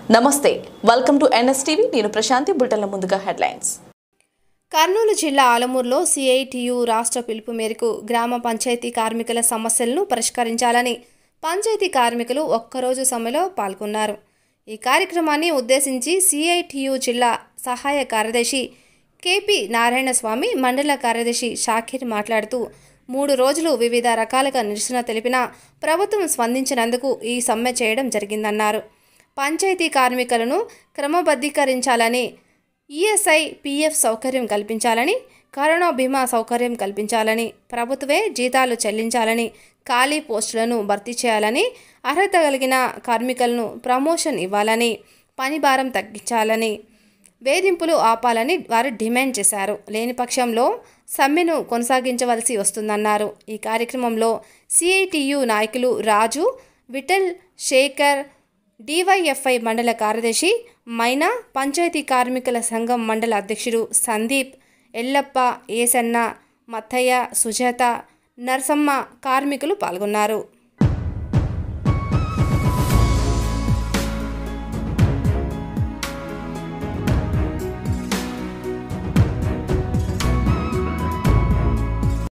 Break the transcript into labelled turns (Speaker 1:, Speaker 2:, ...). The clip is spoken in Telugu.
Speaker 1: నమస్తే వెల్కమ్ టు ఎన్ఎస్టీవీ నేను ప్రశాంతి బుల్టన్ల ముందుగా హెడ్లైన్స్
Speaker 2: కర్నూలు జిల్లా ఆలమూరులో సిఐటియు రాష్ట్ర పిలుపు మేరకు గ్రామ పంచాయతీ కార్మికుల సమస్యలను పరిష్కరించాలని పంచాయతీ కార్మికులు ఒక్కరోజు సమ్మెలో పాల్గొన్నారు ఈ కార్యక్రమాన్ని ఉద్దేశించి సిఐటియు జిల్లా సహాయ కార్యదర్శి కేపీ నారాయణస్వామి మండల కార్యదర్శి షాఖీర్ మాట్లాడుతూ మూడు రోజులు వివిధ రకాలుగా నిరసన తెలిపిన ప్రభుత్వం స్పందించినందుకు ఈ సమ్మె చేయడం జరిగిందన్నారు పంచాయతీ కార్మికులను క్రమబద్ధీకరించాలని ఈఎస్ఐ పీఎఫ్ సౌకర్యం కల్పించాలని కరోనా బీమా సౌకర్యం కల్పించాలని ప్రభుత్వే జీతాలు చెల్లించాలని ఖాళీ పోస్టులను భర్తీ చేయాలని అర్హత కలిగిన కార్మికులను ప్రమోషన్ ఇవ్వాలని పని భారం తగ్గించాలని వేధింపులు ఆపాలని వారు డిమాండ్ చేశారు లేని పక్షంలో సమ్మెను కొనసాగించవలసి వస్తుందన్నారు ఈ కార్యక్రమంలో సిఐటియు నాయకులు రాజు విఠల్ శేఖర్ డివైఎఫ్ఐ మండల కార్యదర్శి మైనా పంచాయతీ కార్మికుల సంఘం మండల అధ్యక్షుడు సందీప్ ఎల్లప్ప ఏసన్న మత్తయ్య సుజాత నర్సమ్మ కార్మికులు పాల్గొన్నారు